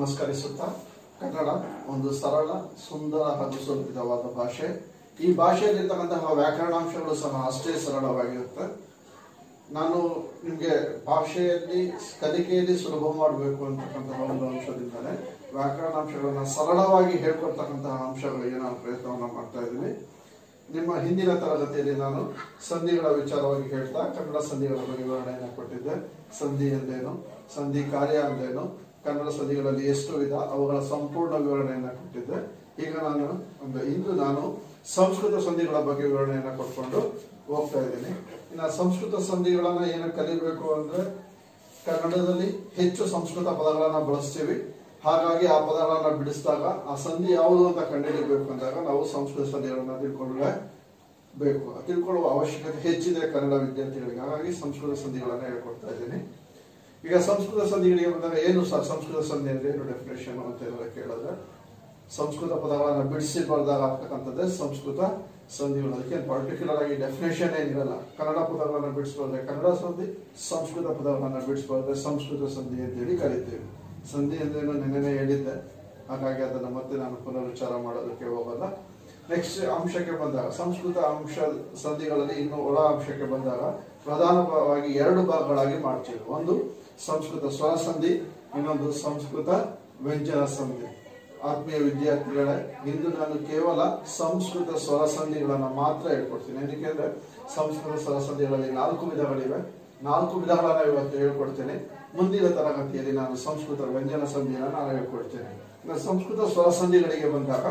ನಮಸ್ಕರಿಸುತ್ತಾ ಕನ್ನಡ ಒಂದು ಸರಳ ಸುಂದರ ಹಾಗೂ ಸುಲಭಿತವಾದ ಭಾಷೆ ಈ ಭಾಷೆಯಲ್ಲಿರ್ತಕ್ಕಂತಹ ವ್ಯಾಕರಣಾಂಶಗಳು ಸಹ ಅಷ್ಟೇ ಸರಳವಾಗಿರುತ್ತೆ ನಾನು ನಿಮಗೆ ಭಾಷೆಯಲ್ಲಿ ಕಲಿಕೆಯಲ್ಲಿ ಸುಲಭ ಮಾಡಬೇಕು ಅಂತಕ್ಕಂತಹ ಒಂದು ಅಂಶದಿಂದಲೇ ವ್ಯಾಕರಣಾಂಶಗಳನ್ನ ಸರಳವಾಗಿ ಹೇಳ್ಕೊಡ್ತಕ್ಕಂತಹ ಅಂಶಗಳಿಗೆ ನಾನು ಪ್ರಯತ್ನವನ್ನು ಮಾಡ್ತಾ ಇದ್ದೀನಿ ನಿಮ್ಮ ಹಿಂದಿನ ತರಗತಿಯಲ್ಲಿ ನಾನು ಸಂಧಿಗಳ ವಿಚಾರವಾಗಿ ಹೇಳ್ತಾ ಕನ್ನಡ ಸಂಧಿಗಳ ಬಗ್ಗೆ ವಿವರಣೆಯನ್ನು ಕೊಟ್ಟಿದ್ದೆ ಸಂಧಿ ಎಂದೇನು ಸಂಧಿ ಕಾರ್ಯ ಅಂದೇನು ಕನ್ನಡ ಸಂಧಿಗಳಲ್ಲಿ ಎಷ್ಟು ವಿಧ ಅವುಗಳ ಸಂಪೂರ್ಣ ವಿವರಣೆಯನ್ನು ಕೊಟ್ಟಿದ್ದೆ ಈಗ ನಾನು ಒಂದು ಇಂದು ನಾನು ಸಂಸ್ಕೃತ ಸಂಧಿಗಳ ಬಗ್ಗೆ ವಿವರಣೆಯನ್ನು ಕೊಟ್ಕೊಂಡು ಹೋಗ್ತಾ ಇದ್ದೀನಿ ಇನ್ನು ಸಂಸ್ಕೃತ ಸಂಧಿಗಳನ್ನ ಏನು ಕಲಿಬೇಕು ಅಂದ್ರೆ ಕನ್ನಡದಲ್ಲಿ ಹೆಚ್ಚು ಸಂಸ್ಕೃತ ಪದಗಳನ್ನ ಬಳಸ್ತೀವಿ ಹಾಗಾಗಿ ಆ ಪದಗಳನ್ನ ಬಿಡಿಸಿದಾಗ ಆ ಸಂಧಿ ಯಾವುದು ಅಂತ ಕಂಡುಹಿಡಿಬೇಕು ಅಂದಾಗ ನಾವು ಸಂಸ್ಕೃತ ಸಂಧಿಗಳನ್ನ ತಿಳ್ಕೊಳ್ಳೇ ಬೇಕು ತಿಳ್ಕೊಳ್ಳುವ ಅವಶ್ಯಕತೆ ಹೆಚ್ಚಿದೆ ಕನ್ನಡ ವಿದ್ಯಾರ್ಥಿಗಳಿಗೆ ಹಾಗಾಗಿ ಸಂಸ್ಕೃತ ಸಂಧಿಗಳನ್ನ ಹೇಳ್ಕೊಡ್ತಾ ಇದ್ದೀನಿ ಈಗ ಸಂಸ್ಕೃತ ಸಂಧಿಗಳಿಗೆ ಬಂದಾಗ ಏನು ಸರ್ ಸಂಸ್ಕೃತ ಸಂಧಿ ಅಂದ್ರೆ ಏನು ಡೆಫಿನೇಷನ್ ಅಂತ ಏನಾದ್ರು ಕೇಳಿದ್ರೆ ಸಂಸ್ಕೃತ ಪದಗಳನ್ನ ಬಿಡಿಸಿ ಬರೆದಾಗ ಆಗ್ತಕ್ಕಂಥದ್ದೇ ಸಂಸ್ಕೃತ ಸಂಧಿಗಳು ಅದಕ್ಕೆ ಪರ್ಟಿಕ್ಯುಲರ್ ಆಗಿ ಡೆಫಿನೇಷನ್ ಏನಿರಲ್ಲ ಕನ್ನಡ ಪದಗಳನ್ನ ಬಿಡಿಸ್ಬಾರ್ದೆ ಕನ್ನಡ ಸಂಧಿ ಸಂಸ್ಕೃತ ಪದಗಳನ್ನ ಬಿಡಿಸ್ಬಾರ್ದೆ ಸಂಸ್ಕೃತ ಸಂಧಿ ಅಂತೇಳಿ ಕರಿತೀವಿ ಸಂಧಿ ಅಂದ್ರೇನು ನೆನ್ನೆನೆ ಹೇಳಿದ್ದೆ ಹಾಗಾಗಿ ಅದನ್ನ ಮತ್ತೆ ನಾನು ಪುನರುಚ್ಚಾರ ಮಾಡೋದಕ್ಕೆ ಹೋಗಲ್ಲ ನೆಕ್ಸ್ಟ್ ಅಂಶಕ್ಕೆ ಬಂದಾಗ ಸಂಸ್ಕೃತ ಅಂಶ ಸಂಧಿಗಳಲ್ಲಿ ಇನ್ನು ಒಳ ಅಂಶಕ್ಕೆ ಬಂದಾಗ ಪ್ರಧಾನವಾಗಿ ಎರಡು ಭಾಗಗಳಾಗಿ ಮಾಡ್ತೀವಿ ಒಂದು ಸಂಸ್ಕೃತ ಸ್ವರ ಸಂಧಿ ಇನ್ನೊಂದು ಸಂಸ್ಕೃತ ವ್ಯಂಜನ ಸಂಧಿ ಆತ್ಮೀಯ ವಿದ್ಯಾರ್ಥಿಗಳೇ ಇಂದು ನಾನು ಕೇವಲ ಸಂಸ್ಕೃತ ಸ್ವರ ಸಂಧಿಗಳನ್ನ ಮಾತ್ರ ಹೇಳ್ಕೊಡ್ತೀನಿ ಏನಕ್ಕೆ ಅಂದ್ರೆ ಸಂಸ್ಕೃತ ಸ್ವರ ಸಂಧಿಗಳಲ್ಲಿ ನಾಲ್ಕು ವಿಧಗಳಿವೆ ನಾಲ್ಕು ವಿಧಗಳನ್ನ ಇವತ್ತು ಹೇಳ್ಕೊಡ್ತೇನೆ ಮುಂದಿನ ತರಗತಿಯಲ್ಲಿ ನಾನು ಸಂಸ್ಕೃತ ವ್ಯಂಜನ ಸಂಧಿಯನ್ನ ನಾನು ಹೇಳ್ಕೊಡ್ತೇನೆ ಇನ್ನು ಸಂಸ್ಕೃತ ಸ್ವರ ಸಂಧಿಗಳಿಗೆ ಬಂದಾಗ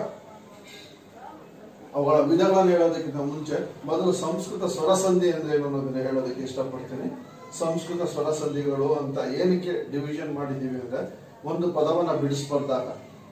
ಅವುಗಳ ವಿಧಗಳನ್ನು ಹೇಳೋದಕ್ಕಿಂತ ಮುಂಚೆ ಮೊದಲು ಸಂಸ್ಕೃತ ಸ್ವರ ಸಂಧಿ ಅಂದ್ರೆ ಏನು ಅನ್ನೋದನ್ನ ಹೇಳೋದಕ್ಕೆ ಇಷ್ಟಪಡ್ತೀನಿ ಸಂಸ್ಕೃತ ಸ್ವರ ಸಂಧಿಗಳು ಅಂತ ಏನಕ್ಕೆ ಡಿವಿಷನ್ ಮಾಡಿದ್ದೀವಿ ಅಂದ್ರೆ ಒಂದು ಪದವನ್ನ ಬಿಡಿಸ್ಬಾರ್ದಾಗ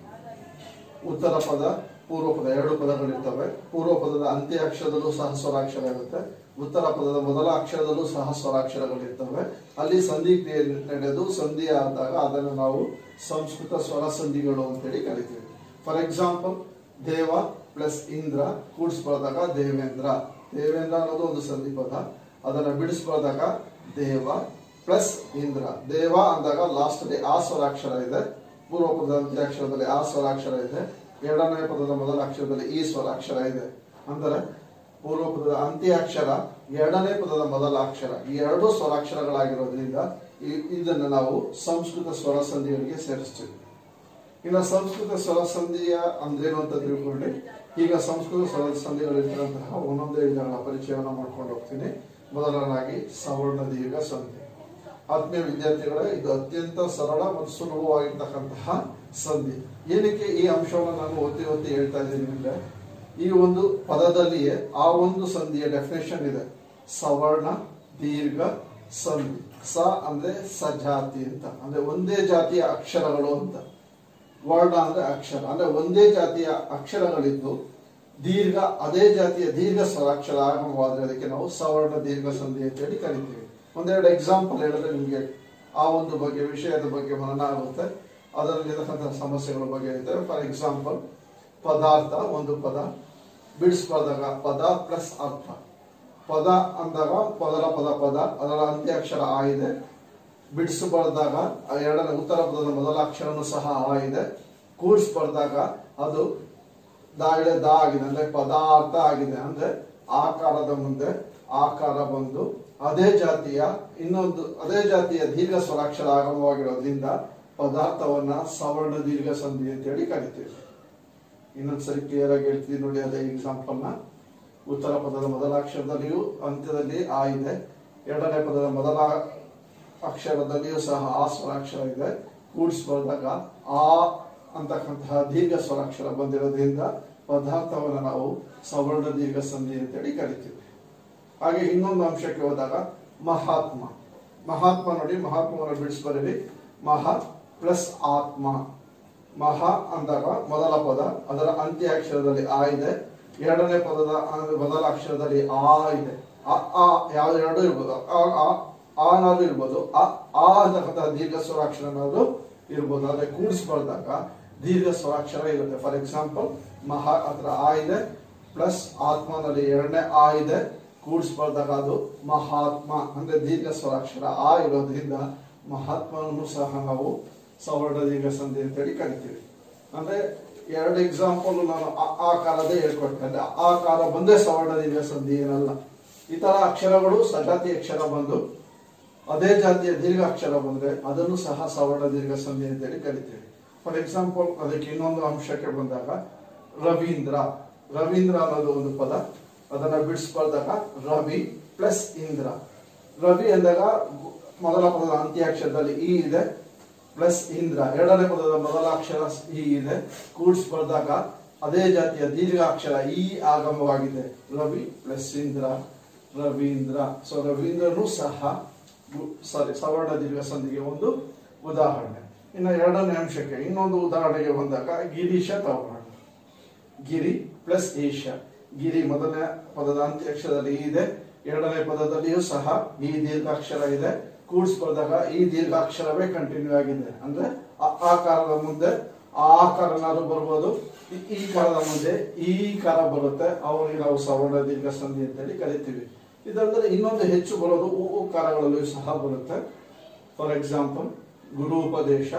ಉತ್ತರ ಪದ ಪೂರ್ವ ಪದ ಎರಡು ಪದಗಳಿರ್ತವೆ ಪೂರ್ವ ಪದದ ಅಂತ್ಯ ಅಕ್ಷರದಲ್ಲೂ ಸಹ ಸ್ವರಾಕ್ಷರ ಇರುತ್ತೆ ಉತ್ತರ ಪದದ ಮೊದಲ ಅಕ್ಷರದಲ್ಲೂ ಸಹ ಸ್ವರಾಕ್ಷರಗಳಿರ್ತವೆ ಅಲ್ಲಿ ಸಂಧಿ ಕ್ರಿಯೆ ನಡೆದು ಸಂಧಿ ಆದಾಗ ಅದನ್ನು ನಾವು ಸಂಸ್ಕೃತ ಸ್ವರ ಸಂಧಿಗಳು ಅಂತೇಳಿ ಕರಿತೀವಿ ಫಾರ್ ಎಕ್ಸಾಂಪಲ್ ದೇವ ಪ್ಲಸ್ ಇಂದ್ರ ಕೂಡಿಸ್ಬಾರ್ದಾಗ ದೇವೇಂದ್ರ ದೇವೇಂದ್ರ ಅನ್ನೋದು ಒಂದು ಸಂಧಿ ಪದ ಅದನ್ನ ಬಿಡಿಸ್ಬಾರ್ದಾಗ ದೇವ ಪ್ಲಸ್ ಇಂದ್ರ ದೇವ ಅಂದಾಗ ಲಾಸ್ಟ್ ಅಲ್ಲಿ ಆ ಸ್ವರಾಕ್ಷರ ಇದೆ ಪೂರ್ವ ಪದದ ಅಂತ್ಯಾಕ್ಷರದಲ್ಲಿ ಆ ಸ್ವರಾಕ್ಷರ ಇದೆ ಎರಡನೇ ಪದದ ಮೊದಲ ಅಕ್ಷರದಲ್ಲಿ ಈ ಸ್ವರಾಕ್ಷರ ಇದೆ ಅಂದರೆ ಪೂರ್ವ ಪದದ ಅಂತ್ಯಾಕ್ಷರ ಎರಡನೇ ಪದದ ಮೊದಲ ಅಕ್ಷರ ಈ ಎರಡು ಸ್ವರಾಕ್ಷರಗಳಾಗಿರೋದ್ರಿಂದ ಈ- ಇದನ್ನು ನಾವು ಸಂಸ್ಕೃತ ಸ್ವರ ಸಂಧಿಗಳಿಗೆ ಸೇರಿಸ್ತೀವಿ ಇನ್ನು ಸಂಸ್ಕೃತ ಸ್ವರ ಸಂಧಿಯ ಅಂದ್ರೇನು ಅಂತ ತಿಳ್ಕೊಂಡ್ರೆ ಈಗ ಸಂಸ್ಕೃತ ಸ್ವರ ಸಂಧಿಗಳಿರ್ತಕ್ಕಂತಹ ಒಂದೊಂದೇ ವಿಧಗಳ ಪರಿಚಯವನ್ನು ಮಾಡ್ಕೊಂಡು ಹೋಗ್ತೀನಿ ಮೊದಲನಾಗಿ ಸವರ್ಣ ದೀರ್ಘ ಸಂಧಿ ಆತ್ಮೀಯ ವಿದ್ಯಾರ್ಥಿಗಳೇ ಇದು ಅತ್ಯಂತ ಸರಳ ಮತ್ತು ಸುಲಭವಾಗಿರ್ತಕ್ಕಂತಹ ಸಂಧಿ ಏನಕ್ಕೆ ಈ ಅಂಶವನ್ನು ನಾನು ಒತ್ತಿ ಒತ್ತಿ ಹೇಳ್ತಾ ಇದ್ದೀನಿ ಅಂದ್ರೆ ಈ ಒಂದು ಪದದಲ್ಲಿಯೇ ಆ ಒಂದು ಸಂಧಿಯ ಡೆಫಿನೇಷನ್ ಇದೆ ಸವರ್ಣ ದೀರ್ಘ ಸಂಧಿ ಸ ಅಂದ್ರೆ ಸಜಾತಿ ಅಂತ ಅಂದ್ರೆ ಒಂದೇ ಜಾತಿಯ ಅಕ್ಷರಗಳು ಅಂತ ವರ್ಣ ಅಂದ್ರೆ ಅಕ್ಷರ ಅಂದ್ರೆ ಒಂದೇ ಜಾತಿಯ ಅಕ್ಷರಗಳಿದ್ದು ದೀರ್ಘ ಅದೇ ಜಾತಿಯ ದೀರ್ಘ ಸ್ವರಾಕ್ಷರ ಆಗಮವಾದ್ರೆ ಅದಕ್ಕೆ ನಾವು ಸವರ್ಣ ದೀರ್ಘ ಸಂಧಿ ಅಂತ ಹೇಳಿ ಕರಿತೀವಿ ಒಂದೆರಡು ಎಕ್ಸಾಂಪಲ್ ಹೇಳಿದ್ರೆ ನಿಮಗೆ ಆ ಒಂದು ಬಗ್ಗೆ ವಿಷಯದ ಬಗ್ಗೆ ಮನನ ಆಗುತ್ತೆ ಅದರಲ್ಲಿರತಕ್ಕಂತಹ ಸಮಸ್ಯೆಗಳ ಬಗ್ಗೆ ಹೇಳ್ತೇವೆ ಫಾರ್ ಎಕ್ಸಾಂಪಲ್ ಪದಾರ್ಥ ಒಂದು ಪದ ಬಿಡಿಸ್ಬಾರ್ದಾಗ ಪದ ಪ್ಲಸ್ ಅರ್ಥ ಪದ ಅಂದಾಗ ಮೊದಲ ಪದ ಪದ ಅದರ ಅಂತ್ಯಾಕ್ಷರ ಆ ಇದೆ ಬಿಡಿಸಬಾರ್ದಾಗ ಆ ಎರಡನೇ ಉತ್ತರ ಪದದ ಮೊದಲ ಅಕ್ಷರನೂ ಸಹ ಆ ಇದೆ ಕೂಡಿಸ್ಬಾರ್ದಾಗ ಅದು ದಾ ಇಳೆ ದಾ ಆಗಿದೆ ಅಂದ್ರೆ ಪದಾರ್ಥ ಆಗಿದೆ ಅಂದ್ರೆ ಆಕಾರದ ಮುಂದೆ ಆಕಾರ ಬಂದು ಅದೇ ಜಾತಿಯ ಇನ್ನೊಂದು ಅದೇ ಜಾತಿಯ ದೀರ್ಘ ಸ್ವರಾಕ್ಷರ ಆಗಮವಾಗಿರೋದ್ರಿಂದ ಪದಾರ್ಥವನ್ನ ಸವರ್ಣ ದೀರ್ಘ ಸಂಧಿ ಅಂತೇಳಿ ಕರಿತೀವಿ ಇನ್ನೊಂದ್ಸರಿ ಕ್ಲಿಯರ್ ಆಗಿ ಹೇಳ್ತೀವಿ ನೋಡಿ ಅದೇ ಎಕ್ಸಾಂಪಲ್ ನ ಉತ್ತರ ಪದದ ಮೊದಲ ಅಕ್ಷರದಲ್ಲಿಯೂ ಅಂತ್ಯದಲ್ಲಿ ಆ ಇದೆ ಎರಡನೇ ಪದದ ಮೊದಲ ಅಕ್ಷರದಲ್ಲಿಯೂ ಸಹ ಆ ಸ್ವರಾಕ್ಷರ ಇದೆ ಕೂಡಿಸ್ಬಾರ್ದಾಗ ಆ ಅಂತಕ್ಕಂತಹ ದೀರ್ಘ ಸ್ವರಾಕ್ಷರ ಬಂದಿರೋದ್ರಿಂದ ಪದಾರ್ಥವನ್ನು ನಾವು ಸವರ್ಣ ದೀರ್ಘ ಸಂಧಿ ಅಂತೇಳಿ ಕರಿತೀವಿ ಹಾಗೆ ಇನ್ನೊಂದು ಅಂಶಕ್ಕೆ ಹೋದಾಗ ಮಹಾತ್ಮ ಮಹಾತ್ಮ ನೋಡಿ ಮಹಾತ್ಮವನ್ನು ಬಿಡಿಸ್ಬರೀರಿ ಮಹಾ ಪ್ಲಸ್ ಆತ್ಮ ಮಹಾ ಅಂದಾಗ ಮೊದಲ ಪದ ಅದರ ಅಂತ್ಯ ಅಕ್ಷರದಲ್ಲಿ ಆ ಇದೆ ಎರಡನೇ ಪದದ ಅಂದ್ರೆ ಮೊದಲ ಅಕ್ಷರದಲ್ಲಿ ಆ ಇದೆ ಆ ಆ ಯಾವ ಎರಡು ಇರ್ಬೋದು ಆ ಆ ಆ ಅನ್ನೋದು ಇರ್ಬೋದು ಆ ಆ ಅಂತಕ್ಕಂತಹ ದೀರ್ಘ ಸ್ವರಾಕ್ಷರ ಅನ್ನೋದು ಇರ್ಬೋದು ಅದೇ ಕೂಡಿಸ್ಬಾರ್ದಾಗ ದೀರ್ಘ ಸ್ವರಾಕ್ಷರ ಇರುತ್ತೆ ಫಾರ್ ಎಕ್ಸಾಂಪಲ್ ಮಹಾ ಹತ್ರ ಆ ಇದೆ ಪ್ಲಸ್ ಆತ್ಮನಲ್ಲಿ ಎರಡನೇ ಆ ಇದೆ ಕೂಡಿಸ್ಬಾರ್ದಾಗ ಅದು ಮಹಾತ್ಮ ಅಂದ್ರೆ ದೀರ್ಘ ಸ್ವರಾಕ್ಷರ ಆ ಇರೋದ್ರಿಂದ ಮಹಾತ್ಮನನ್ನು ಸಹ ನಾವು ಸವರ್ಣ ದೀರ್ಘ ಸಂಧಿ ಅಂತೇಳಿ ಕರಿತೀವಿ ಅಂದ್ರೆ ಎರಡು ಎಕ್ಸಾಂಪಲ್ ನಾನು ಆ- ಆ ಕಾಲದೇ ಹೇಳ್ಕೊಟ್ಟೆ ಅಂದ್ರೆ ಆ ಕಾಲ ಬಂದೇ ಸವರ್ಣ ದೀರ್ಘ ಸಂಧಿ ಏನಲ್ಲ ಈ ತರ ಅಕ್ಷರಗಳು ಸಜಾತಿ ಅಕ್ಷರ ಬಂದು ಅದೇ ಜಾತಿಯ ದೀರ್ಘ ಅಕ್ಷರ ಬಂದ್ರೆ ಅದನ್ನು ಸಹ ಸವರ್ಣ ದೀರ್ಘ ಸಂಧಿ ಅಂತೇಳಿ ಕರಿತೀವಿ ಫಾರ್ ಎಕ್ಸಾಂಪಲ್ ಅದಕ್ಕೆ ಇನ್ನೊಂದು ಅಂಶಕ್ಕೆ ಬಂದಾಗ ರವೀಂದ್ರ ರವೀಂದ್ರ ಅನ್ನೋದು ಒಂದು ಪದ ಅದನ್ನ ಬಿಡಿಸ್ಕೊಳ್ದಾಗ ರವಿ ಪ್ಲಸ್ ಇಂದ್ರ ರವಿ ಅಂದಾಗ ಮೊದಲ ಪದದ ಅಂತ್ಯಾಕ್ಷರದಲ್ಲಿ ಇ ಇದೆ ಪ್ಲಸ್ ಇಂದ್ರ ಎರಡನೇ ಪದದ ಮೊದಲ ಅಕ್ಷರ ಇ ಇದೆ ಕೂಡಿಸ್ಕೊಳ್ದಾಗ ಅದೇ ಜಾತಿಯ ದೀರ್ಘ ಅಕ್ಷರ ಈ ಆಗಮವಾಗಿದೆ ರವಿ ಪ್ಲಸ್ ಇಂದ್ರ ರವೀಂದ್ರ ಸೊ ರವೀಂದ್ರನು ಸಹ ಸಾರಿ ಸವರ್ಣ ದೀರ್ಘ ಸಂಧಿಗೆ ಒಂದು ಉದಾಹರಣೆ ಇನ್ನು ಎರಡನೇ ಅಂಶಕ್ಕೆ ಇನ್ನೊಂದು ಉದಾಹರಣೆಗೆ ಬಂದಾಗ ಗಿರೀಶ ತಗೋಣ ಗಿರಿ ಪ್ಲಸ್ ಈಶ ಗಿರಿ ಮೊದಲನೇ ಪದದ ಅಂತ್ಯಾಕ್ಷರದಲ್ಲಿ ಇ ಇದೆ ಎರಡನೇ ಪದದಲ್ಲಿಯೂ ಸಹ ಈ ದೀರ್ಘಾಕ್ಷರ ಇದೆ ಕೂಡಿಸ್ಕೊಳ್ದಾಗ ಈ ದೀರ್ಘಾಕ್ಷರವೇ ಕಂಟಿನ್ಯೂ ಆಗಿದೆ ಅಂದ್ರೆ ಆ ಆಕಾರದ ಮುಂದೆ ಆ ಆಕಾರನಾದ್ರು ಬರ್ಬೋದು ಈ- ಈ ಕಾರದ ಮುಂದೆ ಈ ಕಾರ ಬರುತ್ತೆ ಅವರಿಗೆ ನಾವು ಸವರ್ಣ ದೀರ್ಘ ಸಂಧಿ ಅಂತೇಳಿ ಕರಿತೀವಿ ಇದಲ್ಲದೆ ಇನ್ನೊಂದು ಹೆಚ್ಚು ಬರೋದು ಉ ಉ ಕಾರಗಳಲ್ಲಿಯೂ ಸಹ ಬರುತ್ತೆ ಫಾರ್ ಎಕ್ಸಾಂಪಲ್ ಗುರು ಉಪದೇಶ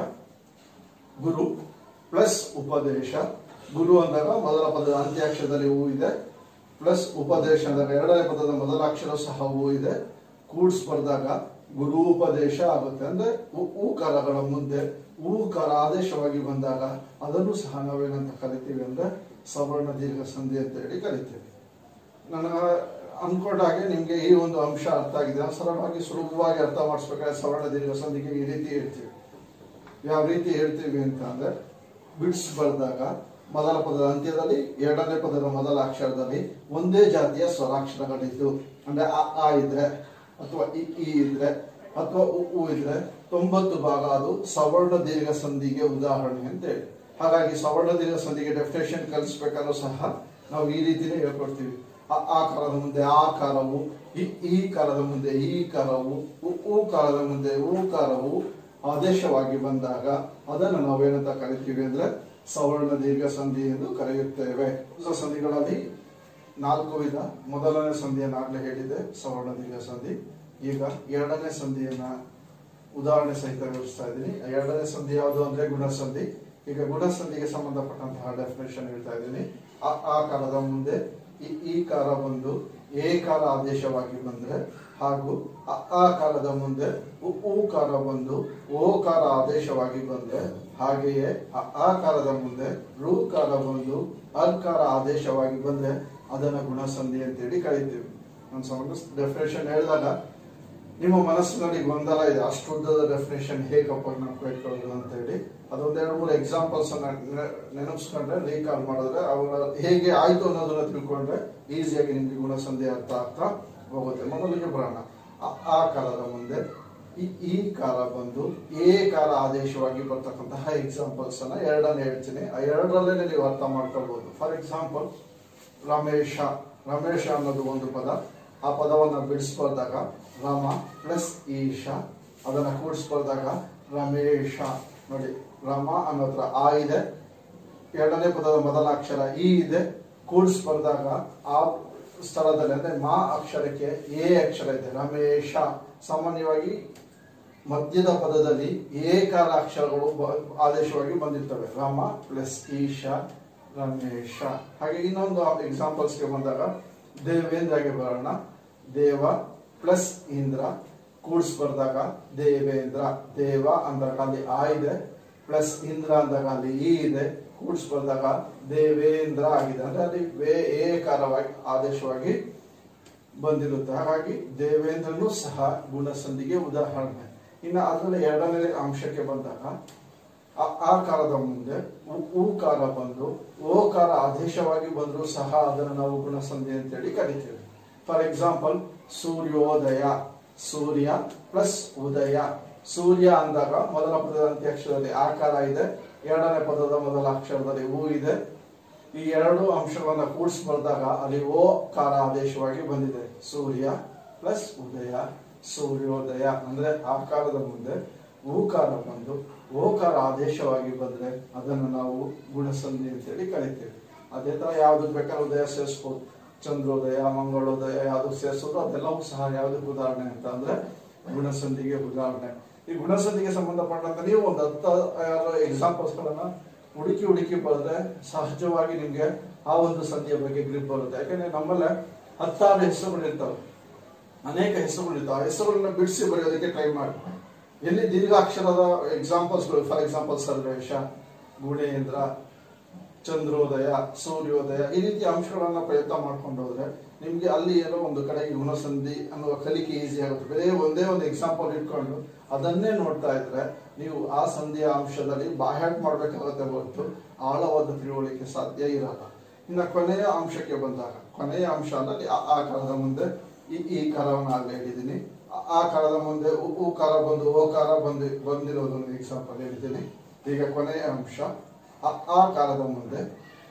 ಗುರು ಪ್ಲಸ್ ಉಪದೇಶ ಗುರು ಅಂದಾಗ ಮೊದಲ ಪದದ ಅಂತ್ಯಾಕ್ಷರದಲ್ಲಿ ಹೂ ಇದೆ ಪ್ಲಸ್ ಉಪದೇಶ ಅಂದಾಗ ಎರಡನೇ ಪದದ ಮೊದಲ ಅಕ್ಷರ ಸಹ ಹೂ ಇದೆ ಕೂಡ್ಸ್ ಬರ್ದಾಗ ಗುರು ಉಪದೇಶ ಆಗುತ್ತೆ ಅಂದ್ರೆ ಉ- ಊಕಾರಗಳ ಮುಂದೆ ಊಕಾರ ಆದೇಶವಾಗಿ ಬಂದಾಗ ಅದನ್ನು ಸಹ ನಾವೇನಂತ ಕರಿತೀವಿ ಅಂದ್ರೆ ಸವರ್ಣ ದೀರ್ಘ ಸಂಧಿ ಅಂತ ಹೇಳಿ ಕರಿತೀವಿ ನನಗೆ ಅನ್ಕೊಂಡ ಹಾಗೆ ನಿಮ್ಗೆ ಈ ಒಂದು ಅಂಶ ಅರ್ಥ ಆಗಿದೆ ನಾನು ಸರಳವಾಗಿ ಸುಲಭವಾಗಿ ಅರ್ಥ ಮಾಡಿಸ್ಬೇಕಾದ್ರೆ ಸವರ್ಣ ದೀರ್ಘ ಸಂಧಿಗೆ ಈ ರೀತಿ ಹೇಳ್ತೀವಿ ಯಾವ ರೀತಿ ಹೇಳ್ತೀವಿ ಅಂತ ಅಂದ್ರೆ ಬಿಡ್ಸ್ ಬರೆದಾಗ ಮೊದಲ ಪದದ ಅಂತ್ಯದಲ್ಲಿ ಎರಡನೇ ಪದದ ಮೊದಲ ಅಕ್ಷರದಲ್ಲಿ ಒಂದೇ ಜಾತಿಯ ಸ್ವರಾಕ್ಷರಗಳಿದ್ದು ಅಂದ್ರೆ ಅ ಆ ಇದ್ರೆ ಅಥವಾ ಇ ಈ ಇದ್ರೆ ಅಥವಾ ಉ ಉ ಇದ್ರೆ ತೊಂಬತ್ತು ಭಾಗ ಅದು ಸವರ್ಣ ದೀರ್ಘ ಸಂಧಿಗೆ ಉದಾಹರಣೆ ಅಂತ ಹೇಳಿ ಹಾಗಾಗಿ ಸವರ್ಣ ದೀರ್ಘ ಸಂಧಿಗೆ ಡೆಫಿನೇಷನ್ ಕಲಿಸ್ಬೇಕಾದ್ರೂ ಸಹ ನಾವು ಈ ರೀತಿನೇ ಹೇಳ್ಕೊಡ್ತೀವಿ ಆ ಆ ಕಾಲದ ಮುಂದೆ ಆ ಕಾಲವು ಈ ಈ ಕಾಲದ ಮುಂದೆ ಈ ಕಾಲವು ಉ ಉ ಕಾಲದ ಮುಂದೆ ಉ ಕಾಲವು ಆದೇಶವಾಗಿ ಬಂದಾಗ ಅದನ್ನು ನಾವೇನಂತ ಕರಿತೀವಿ ಅಂದ್ರೆ ಸವರ್ಣ ದೀರ್ಘ ಸಂಧಿ ಎಂದು ಕರೆಯುತ್ತೇವೆ ಹೊಸ ಸಂಧಿಗಳಲ್ಲಿ ನಾಲ್ಕು ವಿಧ ಮೊದಲನೇ ಸಂಧಿಯನ್ನು ಆಗ್ಲೇ ಹೇಳಿದೆ ಸವರ್ಣ ದೀರ್ಘ ಸಂಧಿ ಈಗ ಎರಡನೇ ಸಂಧಿಯನ್ನ ಉದಾಹರಣೆ ಸಹಿತ ವಿವರಿಸ್ತಾ ಇದ್ದೀನಿ ಆ ಎರಡನೇ ಸಂಧಿ ಯಾವುದು ಅಂದ್ರೆ ಗುಣಸಂಧಿ ಈಗ ಗುಣಸಂಧಿಗೆ ಸಂಬಂಧಪಟ್ಟಂತಹ ಡೆಫಿನೇಷನ್ ಹೇಳ್ತಾ ಇದ್ದೀನಿ ಆ ಆ ಕಾಲದ ಮುಂದೆ ಈ ಈ ಕಾರ ಬಂದು ಏ ಕಾರ ಆದೇಶವಾಗಿ ಬಂದ್ರೆ ಹಾಗೂ ಅ ಆ ಕಾಲದ ಮುಂದೆ ಉ ಉ ಕಾರ ಬಂದು ಓ ಕಾರ ಆದೇಶವಾಗಿ ಬಂದ್ರೆ ಹಾಗೆಯೇ ಅ ಆ ಕಾಲದ ಮುಂದೆ ರು ಕಾರ ಬಂದು ಅಲ್ಕಾರ ಆದೇಶವಾಗಿ ಬಂದ್ರೆ ಅದನ್ನ ಗುಣಸಂಧಿ ಅಂತೇಳಿ ಕರಿತೀವಿ ನಾನು ಸಮಗ್ರ ಡೆಫಿನೇಷನ್ ಹೇಳಿದಾಗ ನಿಮ್ಮ ಮನಸ್ಸಿನಲ್ಲಿ ಗೊಂದಲ ಇದೆ ಅಷ್ಟು ಉದ್ದದ ಡೆಫಿನೇಷನ್ ಹೇಗಪ್ಪ ನಾವು ಇಟ್ಕೊಳ್ಳೋದು ಅಂತ ಹೇಳಿ ಅದೊಂದ್ ಎರಡು ಮೂರು ಎಕ್ಸಾಂಪಲ್ಸ್ ನೆನಪಿಸ್ಕೊಂಡ್ರೆ ರೀಕಾಲ್ ಮಾಡಿದ್ರೆ ಅವರ ಹೇಗೆ ಆಯ್ತು ಅನ್ನೋದನ್ನ ತಿಳ್ಕೊಂಡ್ರೆ ಈಸಿಯಾಗಿ ನಿಮ್ಗೆ ಗುಣಸಂಧಿ ಅರ್ಥ ಆಗ್ತಾ ಹೋಗುತ್ತೆ ಮೊದಲಿಗೆ ಬರೋಣ ಆ- ಆ ಕಾಲದ ಮುಂದೆ ಈ ಈ ಕಾಲ ಬಂದು ಏ ಕಾಲ ಆದೇಶವಾಗಿ ಬರ್ತಕ್ಕಂತಹ ಎಕ್ಸಾಂಪಲ್ಸ್ ಅನ್ನ ಎರಡನೇ ಹೇಳ್ತೀನಿ ಆ ಎರಡರಲ್ಲೇ ನೀವು ಅರ್ಥ ಮಾಡ್ಕೊಳ್ಬಹುದು ಫಾರ್ ಎಕ್ಸಾಂಪಲ್ ರಮೇಶ ರಮೇಶ ಅನ್ನೋದು ಒಂದು ಪದ ಆ ಪದವನ್ನ ಬಿಡಿಸ್ಕೊಳ್ದಾಗ ರಾಮ ಪ್ಲಸ್ ಈಶ ಅದನ್ನ ಕೂಡಿಸ್ಕೊಳ್ದಾಗ ರಮೇಶ ನೋಡಿ ರಾಮ ಅನ್ನೋದ್ರ ಆ ಇದೆ ಎರಡನೇ ಪದದ ಮೊದಲ ಅಕ್ಷರ ಈ ಇದೆ ಕೂಡಿಸ್ಕೊಳ್ದಾಗ ಆ ಸ್ಥಳದಲ್ಲಿ ಅಂದ್ರೆ ಮಾ ಅಕ್ಷರಕ್ಕೆ ಎ ಅಕ್ಷರ ಇದೆ ರಮೇಶ ಸಾಮಾನ್ಯವಾಗಿ ಮಧ್ಯದ ಪದದಲ್ಲಿ ಏಕಾರ ಅಕ್ಷರಗಳು ಬ- ಆದೇಶವಾಗಿ ಬಂದಿರ್ತವೆ ರಾಮ ಪ್ಲಸ್ ಈಶ ರಮೇಶ ಹಾಗೆ ಇನ್ನೊಂದು ಎಕ್ಸಾಂಪಲ್ಸ್ಗೆ ಬಂದಾಗ ದೇವೇಂದ್ರಗೆ ಬರೋಣ ದೇವ ಪ್ಲಸ್ ಇಂದ್ರ ಕೂಡ್ಸ್ ಬರ್ದಾಗ ದೇವೇಂದ್ರ ದೇವ ಅಂದಾಗ ಅಲ್ಲಿ ಆ ಇದೆ ಪ್ಲಸ್ ಇಂದ್ರ ಅಂದಾಗ ಅಲ್ಲಿ ಈ ಇದೆ ಕೂಡ್ಸ್ ಬರ್ದಾಗ ದೇವೇಂದ್ರ ಆಗಿದೆ ಅಂದ್ರೆ ಅಲ್ಲಿ ವೇ ಏಕಾರವಾಗಿ ಆದೇಶವಾಗಿ ಬಂದಿರುತ್ತೆ ಹಾಗಾಗಿ ದೇವೇಂದ್ರನು ಸಹ ಗುಣಸಂಧಿಗೆ ಉದಾಹರಣೆ ಇನ್ನು ಅದರಲ್ಲಿ ಎರಡನೇ ಅಂಶಕ್ಕೆ ಬಂದಾಗ ಆ- ಆ ಕಾಲದ ಮುಂದೆ ಉ- ಊಕಾರ ಬಂದು ಓಕಾರ ಆದೇಶವಾಗಿ ಬಂದರೂ ಸಹ ಅದನ್ನು ನಾವು ಗುಣಸಂಧಿ ಅಂತೇಳಿ ಕರಿತೀವಿ ಫಾರ್ ಎಕ್ಸಾಂಪಲ್ ಸೂರ್ಯೋದಯ ಸೂರ್ಯ ಪ್ಲಸ್ ಉದಯ ಸೂರ್ಯ ಅಂದಾಗ ಮೊದಲ ಪದದ ಅಂತ್ಯಾಕ್ಷರದಲ್ಲಿ ಆಕಾರ ಇದೆ ಎರಡನೇ ಪದದ ಮೊದಲ ಅಕ್ಷರದಲ್ಲಿ ಹೂ ಇದೆ ಈ ಎರಡು ಅಂಶಗಳನ್ನ ಕೂಡಿಸಿ ಬರೆದಾಗ ಅಲ್ಲಿ ಓ ಕಾರ ಆದೇಶವಾಗಿ ಬಂದಿದೆ ಸೂರ್ಯ ಪ್ಲಸ್ ಉದಯ ಸೂರ್ಯೋದಯ ಅಂದ್ರೆ ಆಕಾರದ ಮುಂದೆ ಊಕಾರ ಬಂದು ಓಕಾರ ಆದೇಶವಾಗಿ ಬಂದ್ರೆ ಅದನ್ನು ನಾವು ಗುಣಸಂಧಿ ಅಂತೇಳಿ ಕರಿತೇವೆ ಅದೇ ತರ ಯಾವ್ದಕ್ ಬೇಕಾದ್ರೆ ಉದಯ ಸೇರಿಸ್ಬೋದು ಚಂದ್ರೋದಯ ಮಂಗಳೋದಯ ಯಾವ್ದು ಸೇರಿಸೋದು ಅದೆಲ್ಲವೂ ಸಹ ಯಾವ್ದಕ್ಕೆ ಉದಾಹರಣೆ ಅಂತ ಅಂದ್ರೆ ಗುಣಸಂಧಿಗೆ ಉದಾಹರಣೆ ಈ ಗುಣಸಂಧಿಗೆ ಸಂಬಂಧಪಟ್ಟಂತ ನೀವು ಒಂದು ಹತ್ತು ಎಕ್ಸಾಂಪಲ್ಸ್ ಗಳನ್ನ ಹುಡುಕಿ ಹುಡುಕಿ ಬರೆದ್ರೆ ಸಹಜವಾಗಿ ನಿಮ್ಗೆ ಆ ಒಂದು ಸಂಧಿಯ ಬಗ್ಗೆ ಗ್ರಿಪ್ ಬರುತ್ತೆ ಯಾಕಂದ್ರೆ ನಮ್ಮಲ್ಲೇ ಹತ್ತಾರು ಹೆಸರುಗಳಿರ್ತಾವೆ ಅನೇಕ ಹೆಸರುಗಳಿರ್ತಾವೆ ಆ ಹೆಸರುಗಳನ್ನ ಬಿಡಿಸಿ ಬರೆಯೋದಕ್ಕೆ ಟ್ರೈ ಮಾಡಿ ಎಲ್ಲಿ ದೀರ್ಘಾಕ್ಷರದ ಎಕ್ಸಾಂಪಲ್ಸ್ಗಳು ಫಾರ್ ಎಕ್ಸಾಂಪಲ್ ಸರ್ವೇಶ ಗುಣೇಂದ್ರ ಚಂದ್ರೋದಯ ಸೂರ್ಯೋದಯ ಈ ರೀತಿ ಅಂಶಗಳನ್ನ ಪ್ರಯತ್ನ ಮಾಡ್ಕೊಂಡು ಹೋದ್ರೆ ನಿಮ್ಗೆ ಅಲ್ಲಿ ಏನೋ ಒಂದು ಕಡೆ ಈ ಗುಣಸಂಧಿ ಅನ್ನುವ ಕಲಿಕೆ ಈಸಿ ಆಗುತ್ತೆ ಬೇರೆ ಒಂದೇ ಒಂದು ಎಕ್ಸಾಂಪಲ್ ಇಟ್ಕೊಂಡು ಅದನ್ನೇ ನೋಡ್ತಾ ಇದ್ರೆ ನೀವು ಆ ಸಂಧಿಯ ಅಂಶದಲ್ಲಿ ಬಾಹ್ಯಾಟ್ ಮಾಡ್ಬೇಕಾಗುತ್ತೆ ಹೊರತು ಆಳವಾದ ತಿಳುವಳಿಕೆ ಸಾಧ್ಯ ಇರಲ್ಲ ಇನ್ನು ಕೊನೆಯ ಅಂಶಕ್ಕೆ ಬಂದಾಗ ಕೊನೆಯ ಅಂಶ ಅಂದ್ರೆ ಆ ಆ ಕಾಲದ ಮುಂದೆ ಈ ಈ ಕಾರವನ್ನು ಆಗ್ಲೇ ಹೇಳಿದ್ದೀನಿ ಆ- ಆ ಕಾಲದ ಮುಂದೆ ಉ ಉ ಕಾರ ಬಂದು ಓ ಕಾರ ಬಂದು ಬಂದಿರೋದೊಂದು ಎಕ್ಸಾಂಪಲ್ ಹೇಳಿದ್ದೀನಿ ಈಗ ಕೊನೆಯ ಅಂಶ ಆ ಆ ಕಾಲದ ಮುಂದೆ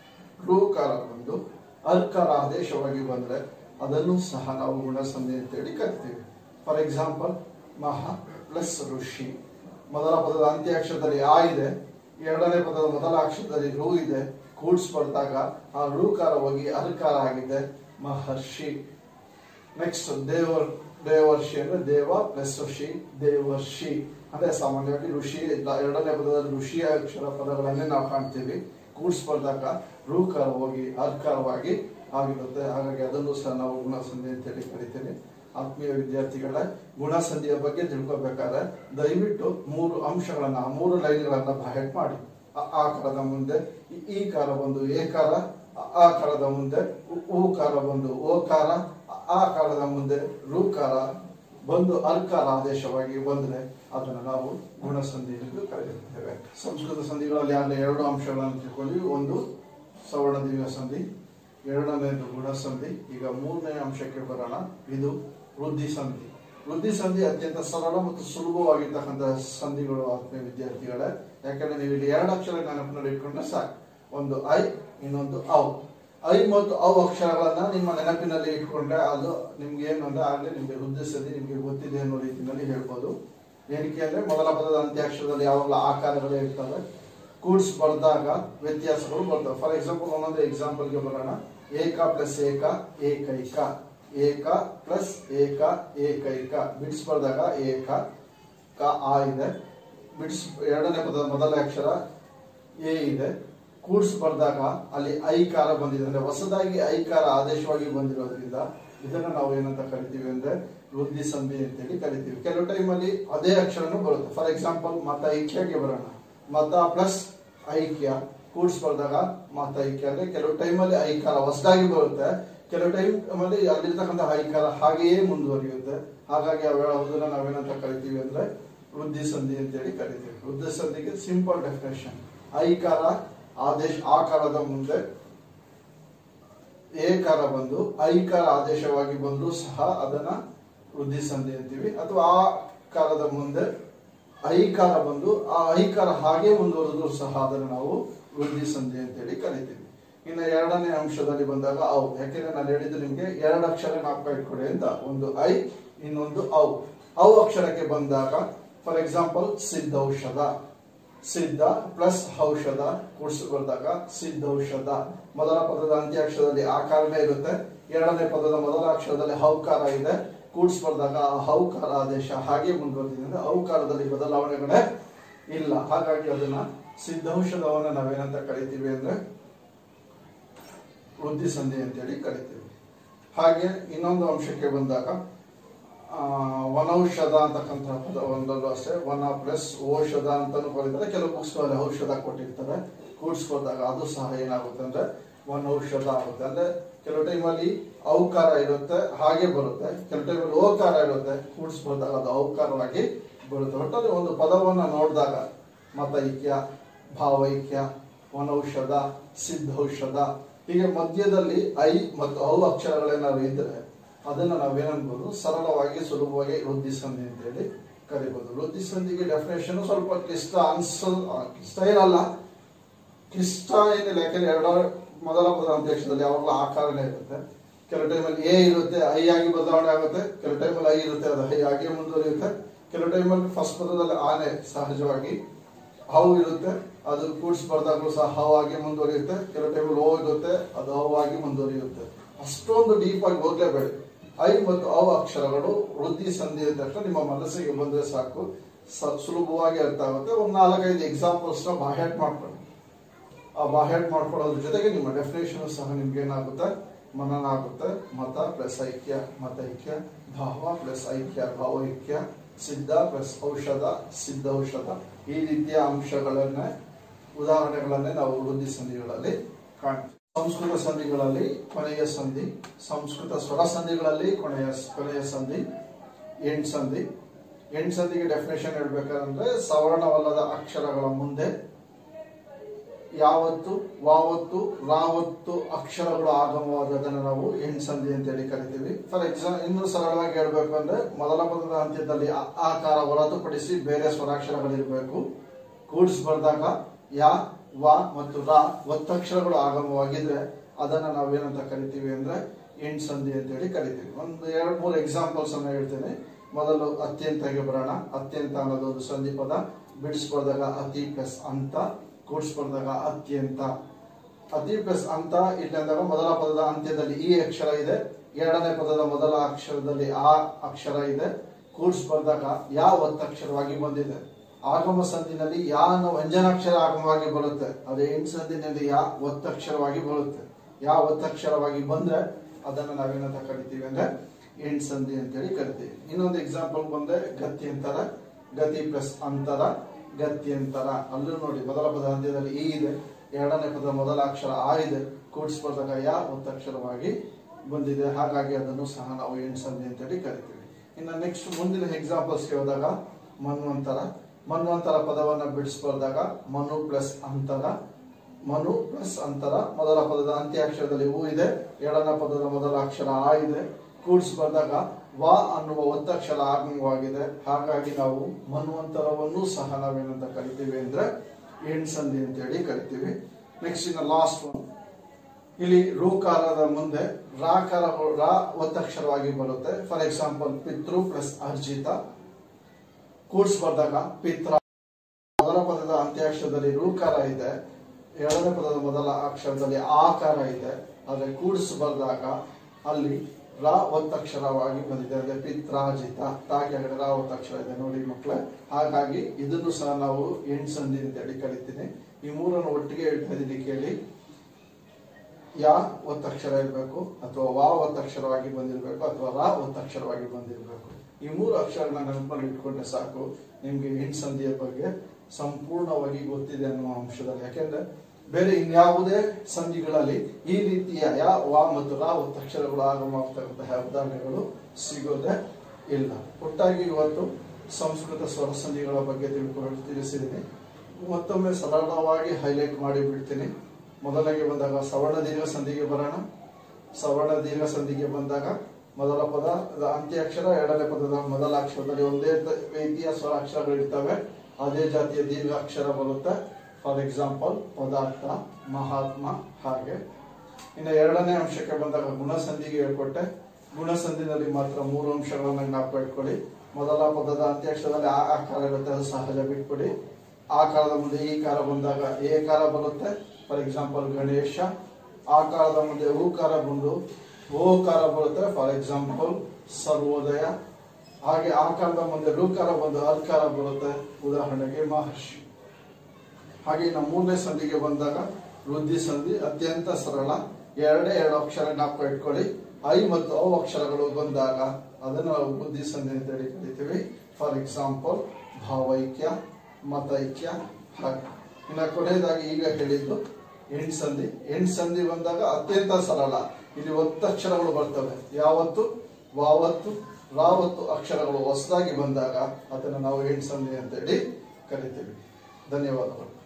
ಋಕಾರ ಬಂದು ಅರ್ಕಾರ ಆದೇಶವಾಗಿ ಬಂದ್ರೆ ಅದನ್ನು ಸಹ ನಾವು ಗುಣಸಂಧಿ ಅಂತೇಳಿ ಕರಿತೀವಿ ಫಾರ್ ಎಕ್ಸಾಂಪಲ್ ಮಹಾ ಪ್ಲಸ್ ಋಷಿ ಮೊದಲ ಪದದ ಅಂತ್ಯಾಕ್ಷರದಲ್ಲಿ ಆ ಇದೆ ಎರಡನೇ ಪದದ ಮೊದಲ ಅಕ್ಷರದಲ್ಲಿ ರು ಇದೆ ಕೂಡ್ಸ್ ಬರ್ದಾಗ ಆ ಋಕಾರ ಹೋಗಿ ಅರ್ಕಾರ ಆಗಿದೆ ಮಹರ್ಷಿ ನೆಕ್ಸ್ಟ್ ದೇವರ್ ದೇವರ್ಷಿ ಅಂದ್ರೆ ದೇವ ಪ್ಲಸ್ ಋಷಿ ದೇವರ್ಷಿ ಅಂದ್ರೆ ಸಾಮಾನ್ಯವಾಗಿ ಋಷಿ ಇಲ್ಲ, ಎರಡನೇ ಪದದಲ್ಲಿ ಋಷಿಯ ಅಕ್ಷರ ಪದಗಳನ್ನೇ ನಾವು ಕಾಣ್ತೀವಿ ಕೂಡಿಸ್ಬರ್ದಾಗ ಋಕಾರ ಹೋಗಿ ಅರ್ಕಾರವಾಗಿ ಆಗಿರುತ್ತೆ ಹಾಗಾಗಿ ಅದನ್ನು ಸಹ ನಾವು ಗುಣಸಂಧಿ ಅಂತೇಳಿ ಕರಿತೀವಿ ಆತ್ಮೀಯ ವಿದ್ಯಾರ್ಥಿಗಳ ಗುಣಸಂಧಿಯ ಬಗ್ಗೆ ತಿಳ್ಕೊಬೇಕಾದ್ರೆ ದಯವಿಟ್ಟು ಮೂರು ಅಂಶಗಳನ್ನ ಆ ಮೂರು ಲೈನ್ಗಳನ್ನ ಬಾಯಟ್ ಮಾಡಿ ಆ ಆ ಕಾಲದ ಮುಂದೆ ಈ- ಈ ಕಾರ ಬಂದು ಏಕಾರ ಆ- ಆ ಕಾಲದ ಮುಂದೆ ಉ- ಊಕಾರ ಬಂದು ಓಕಾರ ಆ- ಆ ಕಾಲದ ಮುಂದೆ ಋಕಾರ ಬಂದು ಅರ್ಕಾರ ಆದೇಶವಾಗಿ ಬಂದ್ರೆ ಅದನ್ನು ನಾವು ಗುಣಸಂಧಿ ಎಂದು ಕರೆಯುತ್ತೇವೆ ಸಂಸ್ಕೃತ ಸಂಧಿಗಳಲ್ಲಿ ಆಗಲೇ ಎರಡು ಅಂಶಗಳನ್ನು ತಿಳ್ಕೊಂಡ್ವಿ ಒಂದು ಸವರ್ಣ ದಿವ್ಯ ಸಂಧಿ ಎರಡನೇದು ಗುಣಸಂಧಿ ಈಗ ಮೂರನೇ ಅಂಶಕ್ಕೆ ಬರೋಣ ಇದು ವೃದ್ಧಿ ಸಂಧಿ ವೃದ್ಧಿ ಸಂಧಿ ಅತ್ಯಂತ ಸರಳ ಮತ್ತು ಸುಲಭವಾಗಿರ್ತಕ್ಕಂಥ ಸಂಧಿಗಳು ಆತ್ಮೀಯ ವಿದ್ಯಾರ್ಥಿಗಳೇ ಯಾಕಂದ್ರೆ ನೀವು ಇಲ್ಲಿ ಎರಡು ಅಕ್ಷರ ನೆನಪಿನಲ್ಲಿ ಇಟ್ಕೊಂಡ್ರೆ ಸಾಕು ಒಂದು ಐ ಇನ್ನೊಂದು ಔ ಐ ಮತ್ತು ಔ ಅಕ್ಷರಗಳನ್ನ ನಿಮ್ಮ ನೆನಪಿನಲ್ಲಿ ಇಟ್ಕೊಂಡ್ರೆ ಅದು ನಿಮ್ಗೆ ಏನು ಅಂದ್ರೆ ಆಗ್ಲೇ ನಿಮ್ಗೆ ವೃದ್ಧಿ ಸಂಧಿ ನಿಮ್ಗೆ ಗೊತ್ತಿದೆ ಅನ್ನೋ ರೀತಿಯಲ್ಲಿ ಹೇಳ್ಬೋದು ಏನಕ್ಕೆ ಅಂದ್ರೆ ಮೊದಲ ಪದದ ಅಂತ್ಯಾಕ್ಷರದಲ್ಲಿ ಯಾವಾಗಲೂ ಆಕಾರಗಳೇ ಇರ್ತವೆ ಕೂಡ್ಸ್ ಬರ್ದಾಗ ವ್ಯತ್ಯಾಸಗಳು ಬರ್ತವೆ ಫಾರ್ ಎಕ್ಸಾಂಪಲ್ ಒಂದೊಂದು ಎಕ್ಸಾಂಪಲ್ಗೆ ಬರೋಣ ಏಕ ಪ್ಲಸ್ ಏಕ ಏಕೈಕ ಏಕ ಪ್ಲಸ್ ಏಕ ಏಕೈಕ ಬಿಡ್ಸ್ ಬರ್ದಾಗ ಏಕ ಕ ಆ ಇದೆ ಬಿಡ್ಸ್ ಎರಡನೇ ಪದದ ಮೊದಲ ಅಕ್ಷರ ಎ ಇದೆ ಕೂಡ್ಸ್ ಬರ್ದಾಗ ಅಲ್ಲಿ ಐಕಾರ ಬಂದಿದೆ ಅಂದ್ರೆ ಹೊಸದಾಗಿ ಐಕಾರ ಆದೇಶವಾಗಿ ಬಂದಿರೋದ್ರಿಂದ ಇದನ್ನ ನಾವು ಏನಂತ ಕರಿತೀವಿ ಅಂದ್ರೆ ವೃದ್ಧಿ ಸಂಧಿ ಅಂತೇಳಿ ಕರಿತೀವಿ ಕೆಲವು ಟೈಮಲ್ಲಿ ಅದೇ ಅಕ್ಷರನೂ ಬರುತ್ತೆ ಫಾರ್ ಎಕ್ಸಾಂಪಲ್ ಮತ ಐಕ್ಯಗೆ ಬರೋಣ ಮತ ಪ್ಲಸ್ ಐಕ್ಯ ಕೂಡ್ಸ್ ಬರ್ದಾಗ ಮತ ಐಕ್ಯ ಅಂದ್ರೆ ಕೆಲವು ಟೈಮಲ್ಲಿ ಐಕಾರ ಹೊಸದಾಗಿ ಬರುತ್ತೆ ಕೆಲವು ಟೈಮ್ ಅಲ್ಲಿ ಅಲ್ಲಿರ್ತಕ್ಕಂಥ ಐಕಾರ ಹಾಗೆಯೇ ಮುಂದುವರಿಯುತ್ತೆ ಹಾಗಾಗಿ ಅವೆಲ್ಲದನ್ನ ನಾವೇನಂತ ಕರಿತೀವಿ ಅಂದ್ರೆ ವೃದ್ಧಿ ಸಂಧಿ ಅಂತೇಳಿ ಕರಿತೀವಿ ವೃದ್ಧಿ ಸಂಧಿಗೆ ಸಿಂಪಲ್ ಡೆಫಿನೇಷನ್ ಐಕಾರ ಆದೇಶ ಆಕಾರದ ಮುಂದೆ ಏಕಾರ ಬಂದು ಐಕಾರ ಆದೇಶವಾಗಿ ಬಂದರೂ ಸಹ ಅದನ್ನ ವೃದ್ಧಿ ಸಂಧಿ ಅಂತೀವಿ ಅಥವಾ ಆ ಕಾಲದ ಮುಂದೆ ಐಕಾರ ಬಂದು ಆ ಐಕಾರ ಹಾಗೆ ಮುಂದುವರೆದ್ರು ಸಹ ಅದನ್ನು ನಾವು ವೃದ್ಧಿ ಸಂಧಿ ಅಂತೇಳಿ ಕರಿತೀವಿ ಇನ್ನು ಎರಡನೇ ಅಂಶದಲ್ಲಿ ಬಂದಾಗ ಅವು ಯಾಕೆಂದ್ರೆ ನಾನು ಹೇಳಿದ್ದು ನಿಮ್ಗೆ ಎರಡು ಅಕ್ಷರ ಜ್ಞಾಪಕ ಇಟ್ಕೊಡಿ ಅಂತ ಒಂದು ಐ ಇನ್ನೊಂದು ಔ ಔ ಅಕ್ಷರಕ್ಕೆ ಬಂದಾಗ ಫಾರ್ ಎಕ್ಸಾಂಪಲ್ ಸಿದ್ಧೌಷಧ ಸಿದ್ಧ ಪ್ಲಸ್ ಔಷಧ ಕೂಡಿಸಿ ಬಂದಾಗ ಸಿದ್ಧೌಷಧ ಮೊದಲ ಪದದ ಅಂತ್ಯಾಕ್ಷರದಲ್ಲಿ ಆಕಾರನೇ ಇರುತ್ತೆ ಎರಡನೇ ಪದದ ಮೊದಲ ಅಕ್ಷರದಲ್ಲಿ ಹೌಕಾರ ಇದೆ ಕೂಡಿಸಿ ಬಂದಾಗ ಆ ಹೌಕಾರ ಆದೇಶ ಹಾಗೆ ಮುಂದುವರೆದಿದೆ ಅಂದ್ರೆ ಹೌಕಾರದಲ್ಲಿ ಬದಲಾವಣೆಗಳೇ ಇಲ್ಲ ಹಾಗಾಗಿ ಅದನ್ನ ಸಿದ್ಧೌಷಧವನ್ನ ನಾವೇನಂತ ಕರಿತೀವಿ ಅಂದ್ರೆ ವೃದ್ಧಿ ಸಂಧಿ ಅಂತೇಳಿ ಕರಿತೀವಿ ಹಾಗೆ ಇನ್ನೊಂದು ಅಂಶಕ್ಕೆ ಬಂದಾಗ ಆ, ವನೌಷಧ ಅಂತಕ್ಕಂಥ ಪದ ಒಂದಲ್ಲೂ ಅಷ್ಟೇ ವನ ಪ್ಲಸ್ ಔಷಧ ಅಂತಾನು ಕರೀತಾರೆ ಕೆಲವು ಬುಕ್ಸ್ ಔಷಧ ಕೊಟ್ಟಿರ್ತಾರೆ ಕೂಡಿಸ್ಕೊಂಡಾಗ ಅದು ಸಹ ಏನಾಗುತ್ತೆ ಅಂದ್ರೆ ವನೌಷಧ ಆಗುತ್ತೆ ಅಂದ್ರೆ ಕೆಲವು ಟೈಮಲ್ಲಿ ಔಕಾರ ಇರುತ್ತೆ ಹಾಗೆ ಬರುತ್ತೆ ಕೆಲವು ಟೈಮಲ್ಲಿ ಓಕಾರ ಇರುತ್ತೆ ಕೂಡಿಸ್ಕೊಂಡಾಗ ಅದು ಔಕಾರವಾಗಿ ಬರುತ್ತೆ ಒಟ್ಟಲ್ಲಿ ಒಂದು ಪದವನ್ನ ನೋಡಿದಾಗ ಮತೈಕ್ಯ ಭಾವೈಕ್ಯ ವನೌಷಧ ಸಿದ್ಧೌಷಧ ಹೀಗೆ ಮಧ್ಯದಲ್ಲಿ ಐ ಮತ್ತು ಔ ಅಕ್ಷರಗಳೇನಾದ್ರು ಇದ್ರೆ ಅದನ್ನ ನಾವೇನನ್ಬೋದು ಸರಳವಾಗಿ ಸುಲಭವಾಗಿ ವೃದ್ಧಿ ಸಂಧಿ ಅಂತ ಹೇಳಿ ಕರಿಬಹುದು ವೃದ್ಧಿ ಸಂಧಿಗೆ ಡೆಫಿನೇಷನ್ ಸ್ವಲ್ಪ ಕ್ಲಿಷ್ಟ ಅನ್ಸ ಕ್ಲಿಷ್ಟ ಏನಲ್ಲ ಕ್ಲಿಷ್ಟ ಏನಿಲ್ಲ ಯಾಕಂದ್ರೆ ಎರಡ ಮೊದಲ ಪದ ಅಂತ್ಯಕ್ಷರದಲ್ಲಿ ಯಾವಾಗಲೂ ಆಕಾರನೇ ಇರುತ್ತೆ ಕೆಲವು ಟೈಮಲ್ಲಿ ಎ ಇರುತ್ತೆ ಐ ಆಗಿ ಬದಲಾವಣೆ ಆಗುತ್ತೆ ಕೆಲವು ಟೈಮಲ್ಲಿ ಐ ಇರುತ್ತೆ ಅದು ಐ ಆಗಿ ಮುಂದುವರಿಯುತ್ತೆ ಕೆಲವು ಟೈಮಲ್ಲಿ ಫಸ್ಟ್ ಪದದಲ್ಲಿ ಆನೆ ಸಹಜವಾಗಿ ಹಾವು ಇರುತ್ತೆ ಅದು ಕೂಡಿಸಿ ಬರ್ದಾಗಲೂ ಸಹ ಹಾವು ಆಗಿ ಮುಂದುವರಿಯುತ್ತೆ ಕೆಲವು ಟೈಮಲ್ಲಿ ಓ ಇರುತ್ತೆ ಅದು ಹಾವು ಆಗಿ ಮುಂದುವರಿಯುತ್ತೆ ಅಷ್ಟೊಂದು ಡೀಪ್ ಆಗಿ ಹೋಗ್ಲೇಬೇಡಿ ಐ ಮತ್ತು ಅವ ಅಕ್ಷರಗಳು ವೃದ್ಧಿ ಸಂಧಿ ಅಂದ ತಕ್ಷಣ ನಿಮ್ಮ ಮನಸ್ಸಿಗೆ ಬಂದ್ರೆ ಸಾಕು ಸ- ಸುಲಭವಾಗಿ ಅರ್ಥ ಆಗುತ್ತೆ ಒಂದು ನಾಲ್ಕೈದು ಎಕ್ಸಾಂಪಲ್ಸ್ ನ ಬಾಹ್ಯಾಟ್ ಮಾಡ್ಕೊಳ್ಳಿ ಆ ಬಾಹ್ಯಾಟ್ ಮಾಡ್ಕೊಳ್ಳೋದ್ರ ಜೊತೆಗೆ ನಿಮ್ಮ ಡೆಫಿನೇಷನ್ ಸಹ ನಿಮ್ಗೆ ಏನಾಗುತ್ತೆ ಮನನ ಆಗುತ್ತೆ ಮತ ಪ್ಲಸ್ ಐಕ್ಯ ಮತೈಕ್ಯ ಭಾವ ಪ್ಲಸ್ ಐಕ್ಯ ಭಾವೈಕ್ಯ ಸಿದ್ಧ ಪ್ಲಸ್ ಔಷಧ ಸಿದ್ಧ ಔಷಧ ಈ ರೀತಿಯ ಅಂಶಗಳನ್ನ ಉದಾಹರಣೆಗಳನ್ನೇ ನಾವು ವೃದ್ಧಿ ಸಂಧಿಗಳಲ್ಲಿ ಕಾಣ್ತೀವಿ ಸಂಸ್ಕೃತ ಸಂಧಿಗಳಲ್ಲಿ ಕೊನೆಯ ಸಂಧಿ ಸಂಸ್ಕೃತ ಸ್ವರ ಸಂಧಿಗಳಲ್ಲಿ ಕೊನೆಯ ಕೊನೆಯ ಸಂಧಿ ಎಂಟ್ ಸಂಧಿ ಎಂಟ್ ಸಂಧಿಗೆ ಡೆಫಿನೇಷನ್ ಹೇಳ್ಬೇಕಂದ್ರೆ ಸವರ್ಣವಲ್ಲದ ಅಕ್ಷರಗಳ ಮುಂದೆ ಯಾವತ್ತು ವಾವತ್ತು ರಾವತ್ತು ಅಕ್ಷರಗಳು ಆಗಮವಾದದನ್ನು ನಾವು ಎಂಟ್ ಸಂಧಿ ಅಂತೇಳಿ ಕರಿತೀವಿ ಫಾರ್ ಎಕ್ಸಾಂಪಲ್ ಇನ್ನು ಸರಳವಾಗಿ ಹೇಳ್ಬೇಕು ಅಂದ್ರೆ ಮೊದಲ ಪದದ ಅಂತ್ಯದಲ್ಲಿ ಅ ಆಕಾರ ಹೊರತುಪಡಿಸಿ ಬೇರೆ ಸ್ವರಾಕ್ಷರಗಳಿರಬೇಕು ಕೂಡ್ಸ್ ಬರ್ದಾಗ ಯಾ ವಾ ಮತ್ತು ರಾ ಒತ್ತಕ್ಷರಗಳು ಆಗಮವಾಗಿದ್ರೆ ಅದನ್ನ ನಾವೇನಂತ ಕರಿತೀವಿ ಅಂದ್ರೆ ಎಂಟ್ ಸಂಧಿ ಅಂತೇಳಿ ಕರಿತೀವಿ ಒಂದು ಎರಡು ಮೂರು ಎಕ್ಸಾಂಪಲ್ಸ್ ಅನ್ನ ಹೇಳ್ತೇನೆ ಮೊದಲು ಅತ್ಯಂತಗೆ ಬರೋಣ ಅತ್ಯಂತ ಅನ್ನೋದು ಒಂದು ಸಂಧಿ ಪದ ಬಿಡಿಸ್ಬರ್ದಾಗ ಅತಿ ಪ್ಲಸ್ ಅಂತ ಕೂಡಿಸ್ಬರ್ದಾಗ ಅತ್ಯಂತ ಅತಿ ಪ್ಲಸ್ ಅಂತ ಇಲ್ಲಿ ಅಂದಾಗ ಮೊದಲ ಪದದ ಅಂತ್ಯದಲ್ಲಿ ಈ ಅಕ್ಷರ ಇದೆ ಎರಡನೇ ಪದದ ಮೊದಲ ಅಕ್ಷರದಲ್ಲಿ ಆ ಅಕ್ಷರ ಇದೆ ಕೂಡಿಸ್ಬರ್ದಾಗ ಯಾವ ಒತ್ತಕ್ಷರವಾಗಿ ಬಂದಿದೆ ಆಗಮ ಸಂಧಿನಲ್ಲಿ ಯಾ ಅನ್ನೋ ವ್ಯಂಜನಾಕ್ಷರ ಆಗಮವಾಗಿ ಬರುತ್ತೆ ಅದೇ ಎಂಟು ಸಂಧಿನಲ್ಲಿ ಯಾ ಒತ್ತಕ್ಷರವಾಗಿ ಬರುತ್ತೆ ಯಾ ಒತ್ತಕ್ಷರವಾಗಿ ಬಂದ್ರೆ ಅದನ್ನ ನಾವೇನಂತ ಕರಿತೀವಿ ಅಂದ್ರೆ ಎಂಟ್ ಸಂಧಿ ಅಂತೇಳಿ ಕರಿತೀವಿ ಇನ್ನೊಂದು ಎಕ್ಸಾಂಪಲ್ ಬಂದ್ರೆ ಗತ್ಯಂತರ ಗತಿ ಪ್ಲಸ್ ಅಂತರ ಗತ್ಯಂತರ ಅಲ್ಲೂ ನೋಡಿ ಮೊದಲ ಪದ ಅಂತ್ಯದಲ್ಲಿ ಈ ಇದೆ ಎರಡನೇ ಪದ ಮೊದಲ ಅಕ್ಷರ ಆ ಇದೆ ಕೂಡಿಸ್ಬರ್ದಾಗ ಯಾ ಒತ್ತಕ್ಷರವಾಗಿ ಬಂದಿದೆ ಹಾಗಾಗಿ ಅದನ್ನು ಸಹ ನಾವು ಎಂಟ್ ಸಂಧಿ ಅಂತೇಳಿ ಕರಿತೀವಿ ಇನ್ನು ನೆಕ್ಸ್ಟ್ ಮುಂದಿನ ಎಕ್ಸಾಂಪಲ್ಸ್ ಹೋದಾಗ ಮನ್ವಂತರ ಮನ್ವಂತರ ಪದವನ್ನ ಬಿಡಿಸ್ಬರ್ದಾಗ ಮನು ಪ್ಲಸ್ ಅಂತರ ಮನು ಪ್ಲಸ್ ಅಂತರ ಮೊದಲ ಪದದ ಅಂತ್ಯಾಕ್ಷರದಲ್ಲಿ ಹೂ ಇದೆ ಎರಡನೇ ಪದದ ಮೊದಲ ಅಕ್ಷರ ಆ ಇದೆ ಕೂಡಿಸ್ಬರ್ದಾಗ ವಾ ಅನ್ನುವ ಒತ್ತಕ್ಷರ ಆಗಮವಾಗಿದೆ ಹಾಗಾಗಿ ನಾವು ಮನ್ವಂತರವನ್ನು ಸಹ ನಾವೇನಂತ ಕರಿತೀವಿ ಅಂದ್ರೆ ಎಂಟ್ ಸಂಧಿ ಅಂತೇಳಿ ಕರಿತೀವಿ ನೆಕ್ಸ್ಟ್ ಇನ್ನ ಲಾಸ್ಟ್ ಒನ್ ಇಲ್ಲಿ ಋಕಾರದ ಮುಂದೆ ರಾಕಾರ ರಾ ಒತ್ತಕ್ಷರವಾಗಿ ಬರುತ್ತೆ ಫಾರ್ ಎಕ್ಸಾಂಪಲ್ ಪಿತೃ ಪ್ಲಸ್ ಅರ್ಜಿತ ಕೂಡಿಸ್ಬರ್ದಾಗ ಪಿತ್ರ ಮೊದಲ ಪದದ ಅಂತ್ಯಾಕ್ಷರದಲ್ಲಿ ಋಕಾರ ಇದೆ ಎರಡನೇ ಪದದ ಮೊದಲ ಅಕ್ಷರದಲ್ಲಿ ಆಕಾರ ಇದೆ ಆದ್ರೆ ಕೂಡಿಸಬರ್ದಾಗ ಅಲ್ಲಿ ರಾ ಒತ್ತಕ್ಷರವಾಗಿ ಬಂದಿದೆ ಅಂದ್ರೆ ಪಿತ್ರಾಜಿತ ತಾ ಕೆಳಗಡೆ ರಾ ಒತ್ತಕ್ಷರ ಇದೆ ನೋಡಿ ಮಕ್ಕಳೇ ಹಾಗಾಗಿ ಇದನ್ನು ಸಹ ನಾವು ಎಂಟ್ ಸಂಧಿ ಅಂತೇಳಿ ಕರಿತೀನಿ ಈ ಮೂರನ್ನು ಒಟ್ಟಿಗೆ ಹೇಳ್ತಾ ಇದ್ದೀನಿ ಕೇಳಿ ಯಾ ಒತ್ತಕ್ಷರ ಇರಬೇಕು ಅಥವಾ ವಾ ಒತ್ತಕ್ಷರವಾಗಿ ಬಂದಿರಬೇಕು ಅಥವಾ ರಾ ಒತ್ತಕ್ಷರವಾಗಿ ಬಂದಿರಬೇಕು ಈ ಮೂರು ಅಕ್ಷರನ ನೆನಪಲ್ಲಿ ಇಟ್ಕೊಂಡ್ರೆ ಸಾಕು ನಿಮ್ಗೆ ಎಂಟ್ ಸಂಧಿಯ ಬಗ್ಗೆ ಸಂಪೂರ್ಣವಾಗಿ ಗೊತ್ತಿದೆ ಅನ್ನುವ ಅಂಶದಲ್ಲಿ ಯಾಕೆಂದ್ರೆ ಬೇರೆ ಇನ್ಯಾವುದೇ ಸಂಧಿಗಳಲ್ಲಿ ಈ ರೀತಿಯ ಯಾ ವಾ ಮತ್ತು ರಾ ಒತ್ತಕ್ಷರಗಳು ಆಗಮಾಗ್ತಕ್ಕಂತಹ ಉದಾಹರಣೆಗಳು ಸಿಗೋದೇ ಇಲ್ಲ ಒಟ್ಟಾಗಿ ಇವತ್ತು ಸಂಸ್ಕೃತ ಸ್ವರ ಸಂಧಿಗಳ ಬಗ್ಗೆ ತಿಳ್ಕೊಂಡು ತಿಳಿಸಿದ್ದೀನಿ ಮತ್ತೊಮ್ಮೆ ಸರಳವಾಗಿ ಹೈಲೈಟ್ ಮಾಡಿ ಬಿಡ್ತೀನಿ ಮೊದಲಿಗೆ ಬಂದಾಗ ಸವರ್ಣ ದೀರ್ಘ ಸಂಧಿಗೆ ಬರೋಣ ಸವರ್ಣ ದೀರ್ಘ ಸಂಧಿಗೆ ಬಂದಾಗ ಮೊದಲ ಪದ ಅಂತ್ಯಾಕ್ಷರ ಎರಡನೇ ಪದದ ಮೊದಲ ಅಕ್ಷರದಲ್ಲಿ ಒಂದೇ ತ- ರೀತಿಯ ಸ್ವರಾಕ್ಷರಗಳು ಇರ್ತವೆ ಅದೇ ಜಾತಿಯ ದೀರ್ಘ ಅಕ್ಷರ ಬರುತ್ತೆ ಫಾರ್ ಎಕ್ಸಾಂಪಲ್ ಪದಾರ್ಥ ಮಹಾತ್ಮ ಹಾಗೆ ಇನ್ನು ಎರಡನೇ ಅಂಶಕ್ಕೆ ಬಂದಾಗ ಗುಣಸಂಧಿಗೆ ಹೇಳ್ಕೊಟ್ಟೆ ಗುಣಸಂಧಿನಲ್ಲಿ ಮಾತ್ರ ಮೂರು ಅಂಶಗಳನ್ನ ಜ್ಞಾಪಕ ಇಟ್ಕೊಳ್ಳಿ ಮೊದಲ ಪದದ ಅಂತ್ಯಾಕ್ಷರದಲ್ಲಿ ಆ ಆಕಾರ ಇರುತ್ತೆ ಅದು ಸಹಜ ಬಿಟ್ಬಿಡಿ ಆಕಾರದ ಮುಂದೆ ಈ ಕಾರ ಬಂದಾಗ ಏಕಾರ ಬರುತ್ತೆ ಫಾರ್ ಎಕ್ಸಾಂಪಲ್ ಗಣೇಶ ಆಕಾರದ ಮುಂದೆ ಹೂಕಾರ ಬಂದು ಓಕಾರ ಬರುತ್ತೆ ಫಾರ್ ಎಕ್ಸಾಂಪಲ್ ಸರ್ವೋದಯ ಹಾಗೆ ಆಕಾರದ ಮುಂದೆ ಋಕಾರ ಬಂದು ಅಲ್ಕಾರ ಬರುತ್ತೆ ಉದಾಹರಣೆಗೆ ಮಹರ್ಷಿ ಹಾಗೆ ಇನ್ನು ಮೂರನೇ ಸಂಧಿಗೆ ಬಂದಾಗ ವೃದ್ಧಿ ಸಂಧಿ ಅತ್ಯಂತ ಸರಳ ಎರಡೇ ಎರಡು ಅಕ್ಷರ ಜ್ಞಾಪಕ ಇಟ್ಕೊಳ್ಳಿ ಐ ಮತ್ತು ಅವ್ ಅಕ್ಷರಗಳು ಬಂದಾಗ ಅದನ್ನು ನಾವು ಬುದ್ಧಿ ಸಂಧಿ ಅಂತ ಹೇಳಿ ಕರಿತೀವಿ ಫಾರ್ ಎಕ್ಸಾಂಪಲ್ ಭಾವೈಕ್ಯ ಮತೈಕ್ಯ ಹಾಗೆ ಇನ್ನು ಕೊನೆಯದಾಗಿ ಈಗ ಹೇಳಿದ್ದು ಎಂಟ್ ಸಂಧಿ ಎಂಟ್ ಸಂಧಿ ಬಂದಾಗ ಅತ್ಯಂತ ಸರಳ ಇಲ್ಲಿ ಒತ್ತಕ್ಷರಗಳು ಬರ್ತವೆ ಯಾವತ್ತು ವಾವತ್ತು ರಾವತ್ತು ಅಕ್ಷರಗಳು ಹೊಸದಾಗಿ ಬಂದಾಗ ಅದನ್ನು ನಾವು ಎಂಟ್ ಸಂಧಿ ಅಂತೇಳಿ ಕರಿತೀವಿ ಧನ್ಯವಾದಗಳು